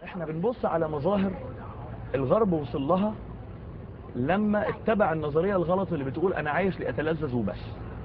احنا بنبص على مظاهر الغرب وصل لها لما اتبع النظرية الغلط اللي بتقول انا عايش لاتلذذ وبس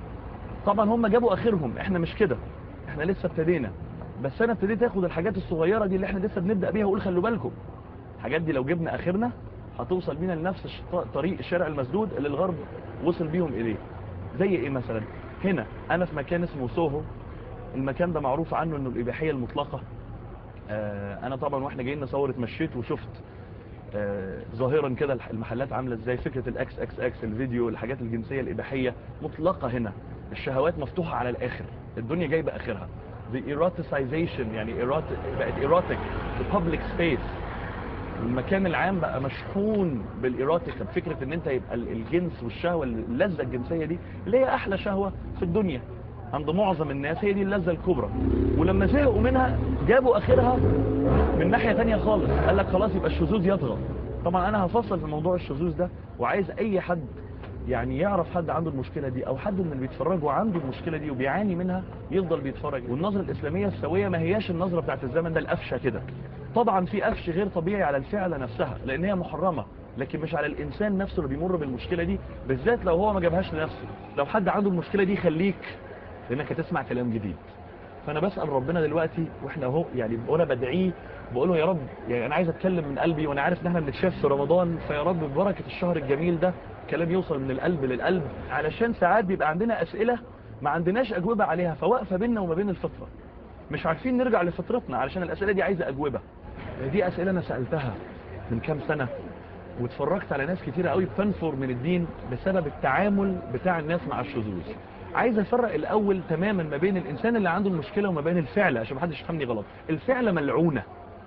طبعا هم جابوا اخرهم احنا مش كده احنا لسه ابتدينا بس انا ابتديت اخد الحاجات الصغيرة دي اللي احنا لسه بنبدأ بيها واقول خلوا بالكم الحاجات دي لو جبنا اخرنا هتوصل بينا لنفس الشط- طريق الشارع المسدود اللي الغرب وصل بيهم اليه زي ايه مثلا هنا انا في مكان اسمه سوهو المكان ده معروف عنه انه الاباحيه المطلقه آه انا طبعا واحنا جايين نصور اتمشيت وشفت آه ظاهرا كده الح- المحلات عامله ازاي فكره الاكس اكس اكس الفيديو الحاجات الجنسيه الاباحيه مطلقه هنا الشهوات مفتوحه على الاخر الدنيا جايبه اخرها the eroticization يعني erotic بقت erotic the public space المكان العام بقى مشحون بالايروتيكا بفكره ان انت يبقى ال- الجنس والشهوه اللذه الجنسيه دي اللي هي احلى شهوه في الدنيا عند معظم الناس هي دي اللذه الكبرى ولما زهقوا منها جابوا اخرها من ناحيه تانية خالص قال لك خلاص يبقى الشذوذ يطغى طبعا انا هفصل في موضوع الشذوذ ده وعايز اي حد يعني يعرف حد عنده المشكلة دي او حد من اللي بيتفرجوا عنده المشكلة دي وبيعاني منها يفضل بيتفرج والنظرة الاسلامية السوية ما هياش النظرة بتاعت الزمن ده القفشة كده طبعا في قفش غير طبيعي على الفعلة نفسها لان هي محرمة لكن مش على الانسان نفسه اللي بيمر بالمشكلة دي بالذات لو هو ما جابهاش لنفسه لو حد عنده المشكلة دي خليك لانك هتسمع كلام جديد فانا بسأل ربنا دلوقتي واحنا اهو يعني وانا بدعيه بقول له يا رب يعني انا عايز اتكلم من قلبي وانا عارف ان احنا بنتشاف في رمضان فيا رب ببركة الشهر الجميل ده كلام يوصل من القلب للقلب علشان ساعات بيبقى عندنا اسئلة ما عندناش اجوبة عليها فواقفة بيننا وما بين الفطرة مش عارفين نرجع لفطرتنا علشان الاسئلة دي عايزة اجوبة دي اسئلة انا سألتها من كام سنة واتفرجت على ناس كتيرة قوي بتنفر من الدين بسبب التعامل بتاع الناس مع الشذوذ عايز افرق الاول تماما ما بين الانسان اللي عنده المشكلة وما بين الفعل عشان محدش يفهمني غلط الفعل ملعونة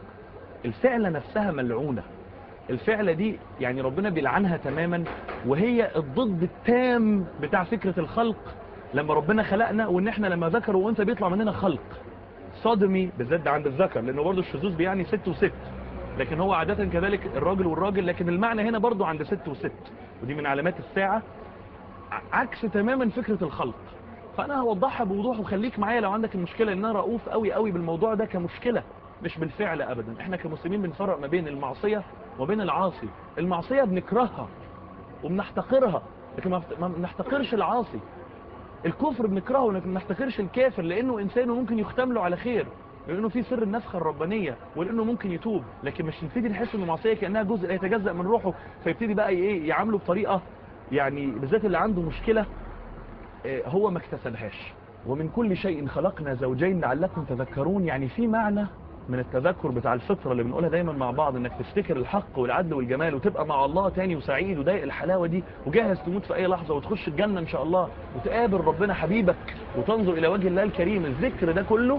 الفعلة نفسها ملعونة الفعلة دي يعني ربنا بيلعنها تماما وهي الضد التام بتاع فكرة الخلق لما ربنا خلقنا وان احنا لما ذكر وانت بيطلع مننا خلق صادمي بالذات ده عند الذكر لانه برضه الشذوذ بيعني ست وست لكن هو عادة كذلك الراجل والراجل لكن المعنى هنا برضه عند ست وست ودي من علامات الساعة ع- عكس تماما فكرة الخلق فانا هوضحها بوضوح وخليك معايا لو عندك المشكلة ان انا رؤوف قوي قوي بالموضوع ده كمشكلة مش بالفعل ابدا احنا كمسلمين بنفرق ما بين المعصية وبين العاصي المعصية بنكرهها وبنحتقرها لكن ما ما بنحتقرش العاصي الكفر بنكرهه ولكن ما نحتقرش الكافر لانه انسان وممكن يختم له على خير لانه في سر النفخه الربانيه ولانه ممكن يتوب لكن مش نبتدي نحس ان المعصيه كانها جزء لا يتجزا من روحه فيبتدي بقى ايه يعامله بطريقه يعني بالذات اللي عنده مشكله آه، هو ما اكتسبهاش ومن كل شيء خلقنا زوجين لعلكم تذكرون يعني في معنى من التذكر بتاع الفطرة اللي بنقولها دايما مع بعض انك تفتكر الحق والعدل والجمال وتبقى مع الله تاني وسعيد وضايق الحلاوة دي وجاهز تموت في اي لحظة وتخش الجنة ان شاء الله وتقابل ربنا حبيبك وتنظر الى وجه الله الكريم الذكر ده كله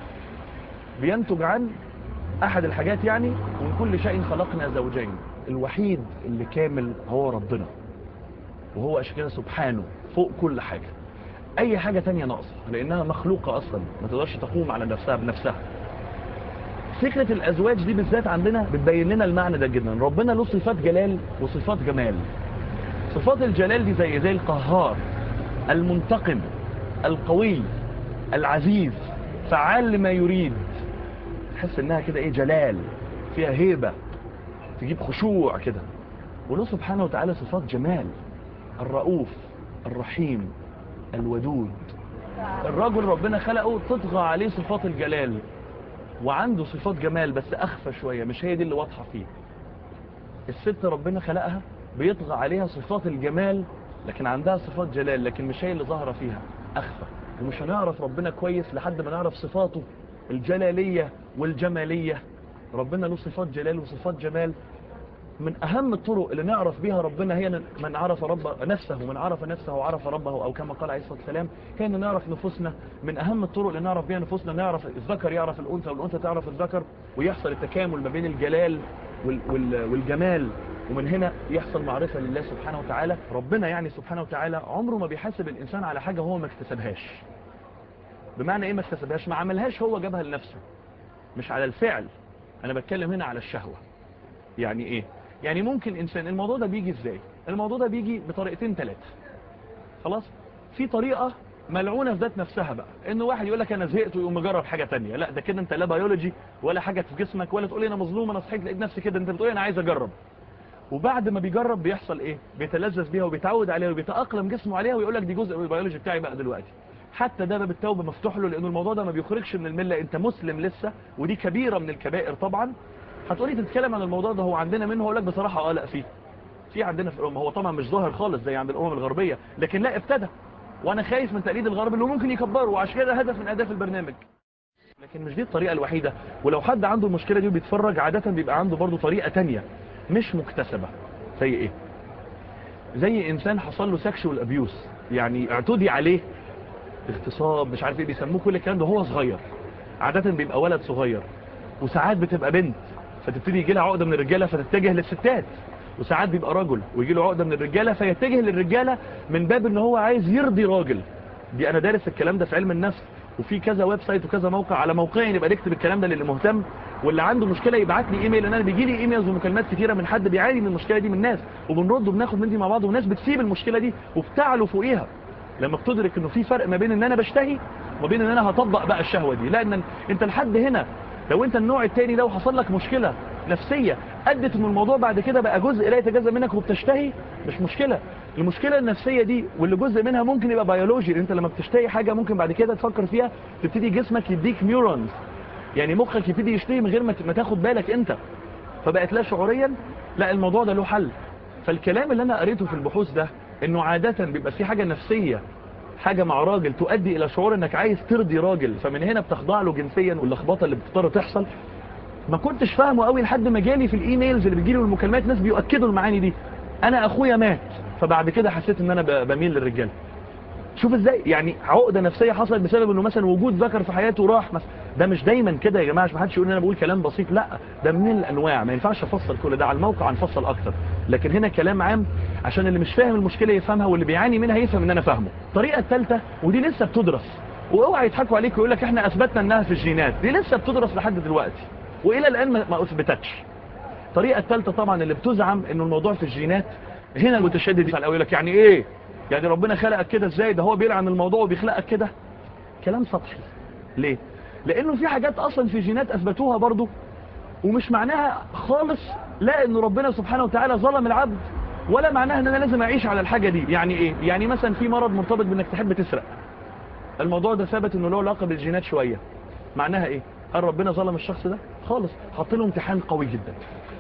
بينتج عن احد الحاجات يعني ومن كل شيء خلقنا زوجين الوحيد اللي كامل هو ربنا وهو عشان كده سبحانه فوق كل حاجة اي حاجة تانية ناقصة لانها مخلوقة اصلا ما تقدرش تقوم على نفسها بنفسها فكرة الازواج دي بالذات عندنا بتبين لنا المعنى ده جدا ربنا له صفات جلال وصفات جمال صفات الجلال دي زي زي القهار المنتقم القوي العزيز فعال لما يريد تحس انها كده ايه جلال فيها هيبة تجيب خشوع كده وله سبحانه وتعالى صفات جمال الرؤوف الرحيم الودود الرجل ربنا خلقه تطغى عليه صفات الجلال وعنده صفات جمال بس اخفى شوية مش هي دي اللي واضحة فيه الست ربنا خلقها بيطغى عليها صفات الجمال لكن عندها صفات جلال لكن مش هي اللي ظاهرة فيها اخفى ومش هنعرف ربنا كويس لحد ما نعرف صفاته الجلالية والجمالية ربنا له صفات جلال وصفات جمال من أهم الطرق اللي نعرف بيها ربنا هي من عرف رب نفسه ومن عرف نفسه وعرف ربه أو كما قال عليه الصلاة والسلام هي أن نعرف نفوسنا من أهم الطرق اللي نعرف بيها نفوسنا نعرف الذكر يعرف الأنثى والأنثى تعرف الذكر ويحصل التكامل ما بين الجلال وال وال والجمال ومن هنا يحصل معرفة لله سبحانه وتعالى ربنا يعني سبحانه وتعالى عمره ما بيحاسب الإنسان على حاجة هو ما اكتسبهاش بمعنى ايه ما اكتسبهاش ما عملهاش هو جابها لنفسه مش على الفعل انا بتكلم هنا على الشهوة يعني ايه يعني ممكن انسان الموضوع ده بيجي ازاي الموضوع ده بيجي بطريقتين ثلاثة خلاص في طريقة ملعونه في ذات نفسها بقى انه واحد يقول لك انا زهقت ويقوم مجرب حاجه تانية لا ده كده انت لا بيولوجي ولا حاجه في جسمك ولا تقول لي انا مظلوم انا صحيت لقيت نفسي كده انت بتقول انا عايز اجرب وبعد ما بيجرب بيحصل ايه بيتلذذ بيها وبيتعود عليها وبيتاقلم جسمه عليها ويقول لك دي جزء من البيولوجي بتاعي بقى دلوقتي حتى ده باب التوبه مفتوح له لانه الموضوع ده ما بيخرجش من المله انت مسلم لسه ودي كبيره من الكبائر طبعا هتقولي تتكلم عن الموضوع ده هو عندنا منه هقول لك بصراحه اه لا فيه في عندنا في الامم هو طبعا مش ظاهر خالص زي عند الامم الغربيه لكن لا ابتدى وانا خايف من تقليد الغرب اللي ممكن يكبروا وعشان كده هدف من اهداف البرنامج لكن مش دي الطريقه الوحيده ولو حد عنده المشكله دي وبيتفرج عاده بيبقى عنده برضه طريقه تانية مش مكتسبه زي ايه زي انسان حصل له سكشوال ابيوس يعني اعتدي عليه اغتصاب مش عارف ايه بيسموه كل الكلام ده هو صغير عاده بيبقى ولد صغير وساعات بتبقى بنت فتبتدي يجي لها عقده من الرجاله فتتجه للستات وساعات بيبقى رجل ويجي له عقده من الرجاله فيتجه للرجاله من باب ان هو عايز يرضي راجل دي انا دارس الكلام ده في علم النفس وفي كذا ويب سايت وكذا موقع على موقعي نبقى نكتب الكلام ده للي مهتم واللي عنده مشكله يبعت لي ايميل انا بيجي لي ايميلز ومكالمات كتيره من حد بيعاني من المشكله دي من الناس وبنرد وبناخد من دي مع بعض وناس بتسيب المشكله دي وبتعلو فوقيها لما بتدرك انه في فرق ما بين ان انا بشتهي وما بين ان انا هطبق بقى الشهوه دي لان انت لحد هنا لو انت النوع التاني ده وحصل لك مشكله نفسيه ادت ان الموضوع بعد كده بقى جزء لا يتجزا منك وبتشتهي مش مشكله المشكله النفسيه دي واللي جزء منها ممكن يبقى بيولوجي انت لما بتشتهي حاجه ممكن بعد كده تفكر فيها تبتدي جسمك يديك نيورونز يعني مخك يبتدي يشتهي من غير ما تاخد بالك انت فبقت لا شعوريا لا الموضوع ده له حل فالكلام اللي انا قريته في البحوث ده انه عاده بيبقى في حاجه نفسيه حاجة مع راجل تؤدي الى شعور انك عايز ترضي راجل فمن هنا بتخضع له جنسيا واللخبطه اللي بتضطر تحصل ما كنتش فاهمه قوي لحد ما جالي في الايميلز اللي بتجيلي والمكالمات ناس بيؤكدوا المعاني دي انا اخويا مات فبعد كده حسيت ان انا بميل للرجال شوف ازاي يعني عقده نفسيه حصلت بسبب انه مثلا وجود ذكر في حياته راح مثلا ده مش دايما كده يا جماعه مش محدش يقول ان انا بقول كلام بسيط لا ده من الانواع ما ينفعش افصل كل ده على الموقع هنفصل اكتر لكن هنا كلام عام عشان اللي مش فاهم المشكله يفهمها واللي بيعاني منها يفهم ان انا فاهمه الطريقه الثالثه ودي لسه بتدرس واوعى يضحكوا عليك ويقول لك احنا اثبتنا انها في الجينات دي لسه بتدرس لحد دلوقتي والى الان ما اثبتتش الطريقه الثالثه طبعا اللي بتزعم انه الموضوع في الجينات هنا المتشدد يسال يقول لك يعني ايه يعني ربنا خلقك كده ازاي ده هو بيلعن الموضوع وبيخلقك كده كلام سطحي ليه لانه في حاجات اصلا في جينات اثبتوها برضو ومش معناها خالص لا ان ربنا سبحانه وتعالى ظلم العبد ولا معناها ان انا لازم اعيش على الحاجه دي يعني ايه يعني مثلا في مرض مرتبط بانك تحب تسرق الموضوع ده ثابت انه له علاقه بالجينات شويه معناها ايه هل ربنا ظلم الشخص ده خالص حط له امتحان قوي جدا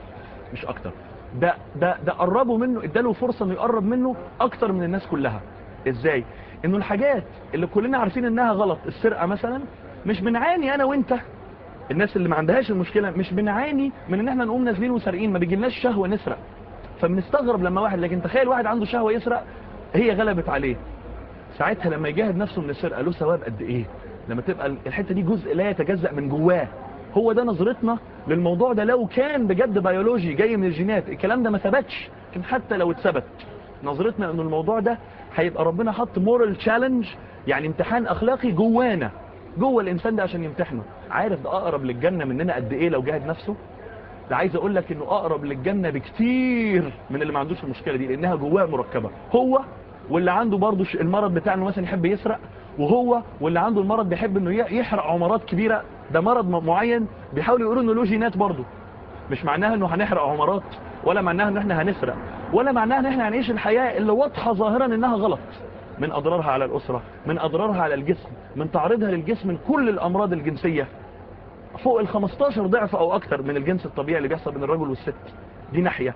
مش اكتر ده ده ده قربوا منه اداله فرصه انه يقرب منه اكتر من الناس كلها ازاي انه الحاجات اللي كلنا عارفين انها غلط السرقه مثلا مش بنعاني انا وانت الناس اللي ما عندهاش المشكله مش بنعاني من ان احنا نقوم نازلين وسارقين ما بيجيلناش شهوه نسرق فبنستغرب لما واحد لكن تخيل واحد عنده شهوه يسرق هي غلبت عليه ساعتها لما يجاهد نفسه من السرقه له ثواب قد ايه لما تبقى الحته دي جزء لا يتجزأ من جواه هو ده نظرتنا للموضوع ده لو كان بجد بيولوجي جاي من الجينات الكلام ده ما ثبتش لكن حتى لو اتثبت نظرتنا ان الموضوع ده هيبقى ربنا حط مورال تشالنج يعني امتحان اخلاقي جوانا جوه الانسان ده عشان يمتحنه عارف ده اقرب للجنه مننا قد ايه لو جاهد نفسه ده عايز اقول لك انه اقرب للجنه بكتير من اللي ما عندوش المشكله دي لانها جواه مركبه هو واللي عنده برضه المرض بتاع انه مثلا يحب يسرق وهو واللي عنده المرض بيحب انه يحرق عمارات كبيره ده مرض معين بيحاولوا يقولوا انه له جينات برضه مش معناها انه هنحرق عمارات ولا معناها ان احنا هنسرق ولا معناها ان احنا هنعيش الحياه اللي واضحه ظاهرا انها غلط من اضرارها على الاسره من اضرارها على الجسم من تعريضها للجسم من كل الامراض الجنسيه فوق ال 15 ضعف او اكتر من الجنس الطبيعي اللي بيحصل بين الرجل والست دي ناحيه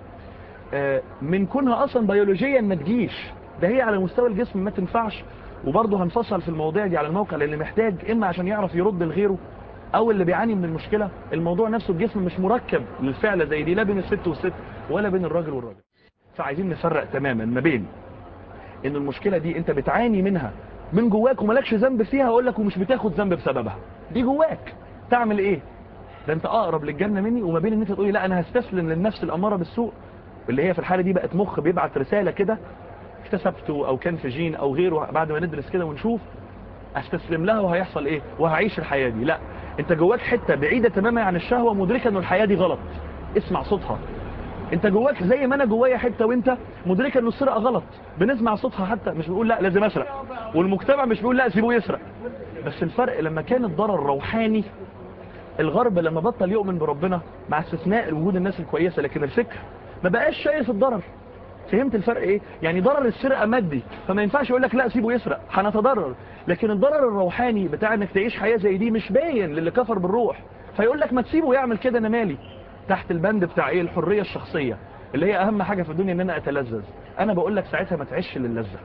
من كونها اصلا بيولوجيا ما تجيش ده هي على مستوى الجسم ما تنفعش وبرضه هنفصل في المواضيع دي على الموقع للي محتاج اما عشان يعرف يرد لغيره او اللي بيعاني من المشكله الموضوع نفسه الجسم مش مركب للفعل زي دي لا بين الست والست ولا بين الراجل والراجل فعايزين نفرق تماما ما بين ان المشكله دي انت بتعاني منها من جواك ومالكش ذنب فيها اقول لك ومش بتاخد ذنب بسببها دي جواك تعمل ايه ده انت اقرب للجنه مني وما بين ان انت تقولي لا انا هستسلم للنفس الاماره بالسوء اللي هي في الحاله دي بقت مخ بيبعت رساله كده اكتسبته او كان في جين او غيره بعد ما ندرس كده ونشوف استسلم لها وهيحصل ايه وهعيش الحياة دي لا انت جواك حتة بعيدة تماما عن الشهوة مدركة ان الحياة دي غلط اسمع صوتها انت جواك زي ما انا جوايا حته وانت مدركه ان السرقه غلط بنسمع صوتها حتى مش بنقول لا لازم اسرق والمجتمع مش بيقول لا سيبوه يسرق بس الفرق لما كان الضرر روحاني الغرب لما بطل يؤمن بربنا مع استثناء وجود الناس الكويسه لكن الفكر ما بقاش شايف الضرر فهمت الفرق ايه يعني ضرر السرقه مادي فما ينفعش يقول لك لا سيبه يسرق هنتضرر لكن الضرر الروحاني بتاع انك تعيش حياه زي دي مش باين للي كفر بالروح فيقول لك ما تسيبه يعمل كده انا مالي تحت البند بتاع ايه الحريه الشخصيه اللي هي اهم حاجه في الدنيا ان انا اتلذذ انا بقول لك ساعتها ما تعيش للذه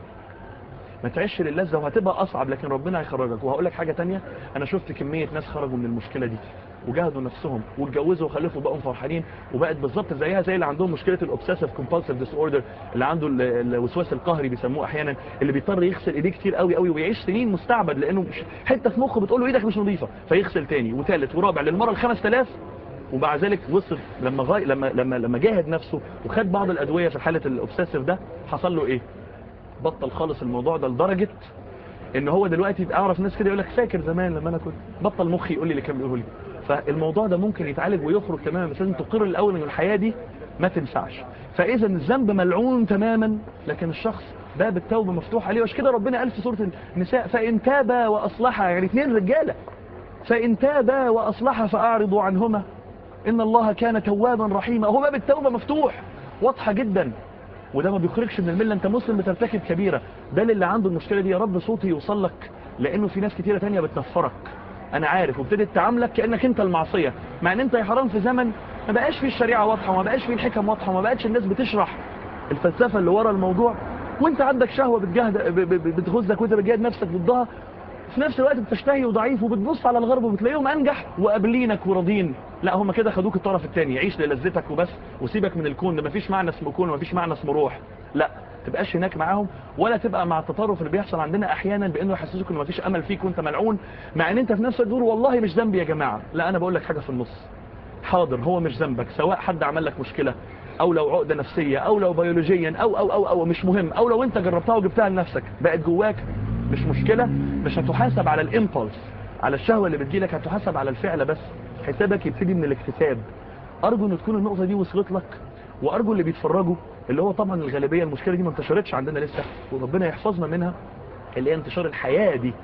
ما تعيش للذه وهتبقى اصعب لكن ربنا هيخرجك وهقول لك حاجه تانية انا شفت كميه ناس خرجوا من المشكله دي وجاهدوا نفسهم واتجوزوا وخلفوا بقوا فرحانين وبقت بالظبط زيها زي اللي عندهم مشكله الاوبسيسيف كومبالسيف ديس اوردر اللي عنده ال- الوسواس القهري بيسموه احيانا اللي بيضطر يغسل ايديه كتير قوي قوي ويعيش سنين مستعبد لانه مش حته في مخه بتقول له ايدك مش نظيفه فيغسل تاني وثالث ورابع للمره ال 5000 ومع ذلك وصل لما غاي لما لما لما جاهد نفسه وخد بعض الادويه في حاله الاوبسيسيف ده حصل له ايه بطل خالص الموضوع ده لدرجه ان هو دلوقتي اعرف ناس كده يقول لك فاكر زمان لما انا كنت بطل مخي يقول لي اللي كان بيقوله لي فالموضوع ده ممكن يتعالج ويخرج تماما بس لازم تقر الاول ان الحياه دي ما تنفعش فاذا الذنب ملعون تماما لكن الشخص باب التوبه مفتوح عليه وعشان كده ربنا قال في سوره النساء فان تابا واصلحا يعني اثنين رجاله فان تابا واصلحا فاعرضوا عنهما ان الله كان توابا رحيما هو باب التوبه مفتوح واضحه جدا وده ما بيخرجش من المله انت مسلم بترتكب كبيره ده اللي عنده المشكله دي يا رب صوتي يوصل لك لانه في ناس كتيره تانية بتنفرك انا عارف وابتدت تعاملك كانك انت المعصيه مع ان انت يا حرام في زمن ما بقاش فيه الشريعه واضحه وما بقاش فيه الحكم واضحه وما بقتش الناس بتشرح الفلسفه اللي ورا الموضوع وانت عندك شهوه بتجاهد ب- ب- بتغزك وانت بتجاهد نفسك ضدها في نفس الوقت بتشتهي وضعيف وبتبص على الغرب وبتلاقيهم انجح وقابلينك وراضين لا هم كده خدوك الطرف الثاني عيش للذتك وبس وسيبك من الكون ده مفيش معنى اسمه كون ومفيش معنى اسمه روح لا تبقاش هناك معاهم ولا تبقى مع التطرف اللي بيحصل عندنا احيانا بانه يحسسوك ان مفيش امل فيك وانت ملعون مع ان انت في نفس الدور والله مش ذنبي يا جماعه لا انا بقول لك حاجه في النص حاضر هو مش ذنبك سواء حد عمل لك مشكله او لو عقده نفسيه او لو بيولوجيا او او او او مش مهم او لو انت جربتها وجبتها لنفسك بقت جواك مش مشكله مش هتحاسب على الامبulse على الشهوه اللي بتجيلك هتحاسب على الفعل بس حسابك يبتدي من الاكتساب ارجو ان تكون النقطه دي وصلت لك وارجو اللي بيتفرجوا اللي هو طبعا الغالبيه المشكله دي ما انتشرتش عندنا لسه وربنا يحفظنا منها اللي هي انتشار الحياه دي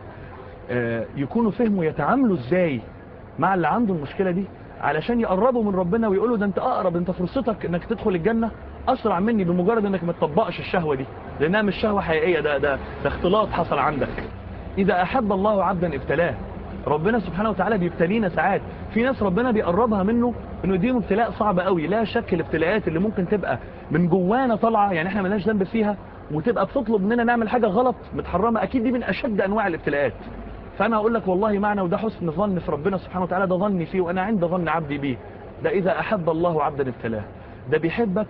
آه، يكونوا فهموا يتعاملوا ازاي مع اللي عنده المشكله دي علشان يقربوا من ربنا ويقولوا ده انت اقرب انت فرصتك انك تدخل الجنه اسرع مني بمجرد انك ما تطبقش الشهوه دي لانها مش شهوه حقيقيه ده ده ده اختلاط حصل عندك اذا احب الله عبدا ابتلاه ربنا سبحانه وتعالى بيبتلينا ساعات في ناس ربنا بيقربها منه انه يديهم ابتلاء صعب قوي لا شك الابتلاءات اللي ممكن تبقى من جوانا طالعه يعني احنا ملناش ذنب فيها وتبقى بتطلب مننا نعمل حاجه غلط متحرمه اكيد دي من اشد انواع الابتلاءات فانا اقول لك والله معنى وده حسن ظن في ربنا سبحانه وتعالى ده ظني فيه وانا عند ظن عبدي بيه ده اذا احب الله عبدا ابتلاه ده بيحبك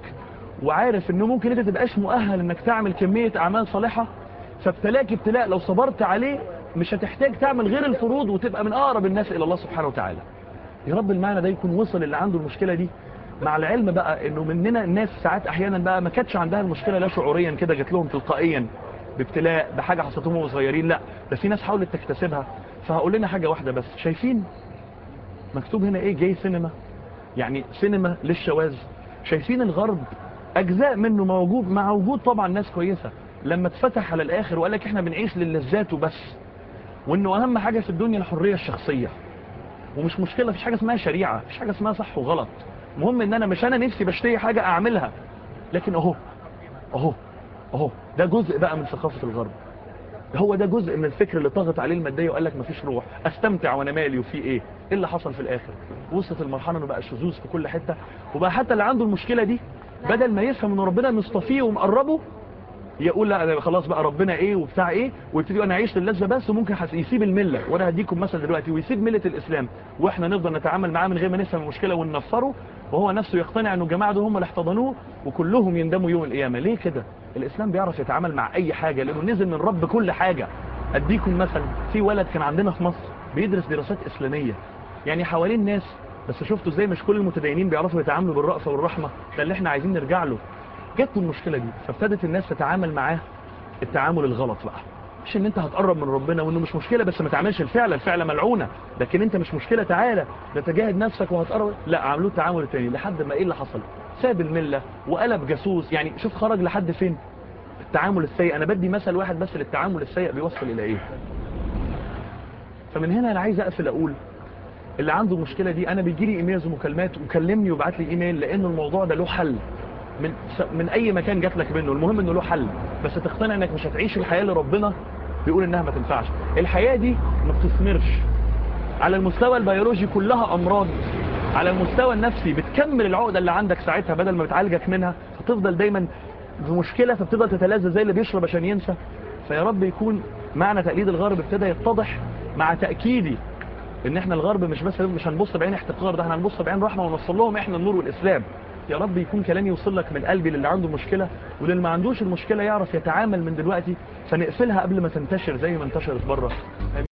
وعارف انه ممكن انت تبقاش مؤهل انك تعمل كميه اعمال صالحه فابتلاك ابتلاء لو صبرت عليه مش هتحتاج تعمل غير الفروض وتبقى من اقرب الناس الى الله سبحانه وتعالى يا رب المعنى ده يكون وصل اللي عنده المشكله دي مع العلم بقى انه مننا الناس ساعات احيانا بقى ما كانتش عندها المشكله لا شعوريا كده جات لهم تلقائيا بابتلاء بحاجه حصلت لهم وهم صغيرين لا ده في ناس حاولت تكتسبها فهقول لنا حاجه واحده بس شايفين مكتوب هنا ايه جاي سينما يعني سينما للشواذ شايفين الغرب اجزاء منه موجود مع وجود طبعا ناس كويسه لما اتفتح على الاخر وقال لك احنا بنعيش للذات وبس وانه اهم حاجه في الدنيا الحريه الشخصيه ومش مشكله مفيش حاجه اسمها شريعه مفيش حاجه اسمها صح وغلط المهم ان انا مش انا نفسي بشتري حاجه اعملها لكن اهو اهو اهو ده جزء بقى من ثقافه الغرب هو ده جزء من الفكر اللي طغت عليه الماديه وقال لك مفيش روح استمتع وانا مالي وفي ايه ايه اللي حصل في الاخر وصلت المرحله انه بقى شذوذ في كل حته وبقى حتى اللي عنده المشكله دي بدل ما يفهم ان ربنا مصطفيه ومقربه يقول لا أنا خلاص بقى ربنا ايه وبتاع ايه ويبتدي انا اعيش للذه بس وممكن حس- يسيب المله وانا هديكم مثلا دلوقتي ويسيب مله الاسلام واحنا نفضل نتعامل معاه من غير ما نفهم المشكله وننفره وهو نفسه يقتنع انه الجماعه دول هم اللي احتضنوه وكلهم يندموا يوم القيامه ليه كده الاسلام بيعرف يتعامل مع اي حاجه لانه نزل من رب كل حاجه اديكم مثلا في ولد كان عندنا في مصر بيدرس دراسات اسلاميه يعني حوالين ناس بس شفتوا ازاي مش كل المتدينين بيعرفوا يتعاملوا بالرأفة والرحمة ده اللي احنا عايزين نرجع له جت له المشكلة دي فابتدت الناس تتعامل معاه التعامل الغلط بقى مش ان انت هتقرب من ربنا وانه مش مشكلة بس ما تعملش الفعل الفعل ملعونة لكن انت مش مشكلة تعالى ده تجاهد نفسك وهتقرب لا عملوه التعامل التاني لحد ما ايه اللي حصل ساب المله وقلب جاسوس يعني شوف خرج لحد فين التعامل السيء انا بدي مثل واحد بس للتعامل السيء بيوصل الى ايه فمن هنا انا عايز اقفل اقول اللي عنده المشكله دي انا بيجي لي ايميلز ومكالمات وكلمني وبعت لي ايميل لان الموضوع ده له حل من من اي مكان جات لك منه المهم انه له حل بس تقتنع انك مش هتعيش الحياه اللي ربنا بيقول انها ما تنفعش الحياه دي ما بتثمرش على المستوى البيولوجي كلها امراض على المستوى النفسي بتكمل العقده اللي عندك ساعتها بدل ما بتعالجك منها فتفضل دايما بمشكله فبتفضل تتلذذ زي اللي بيشرب عشان ينسى فيا رب يكون معنى تقليد الغرب ابتدى يتضح مع تاكيدي ان احنا الغرب مش بس مش هنبص بعين احتقار ده احنا هنبص بعين رحمه ونوصل لهم احنا النور والاسلام يا رب يكون كلامي يوصل لك من قلبي للي عنده مشكله وللي ما عندوش المشكله يعرف يتعامل من دلوقتي فنقفلها قبل ما تنتشر زي ما انتشرت بره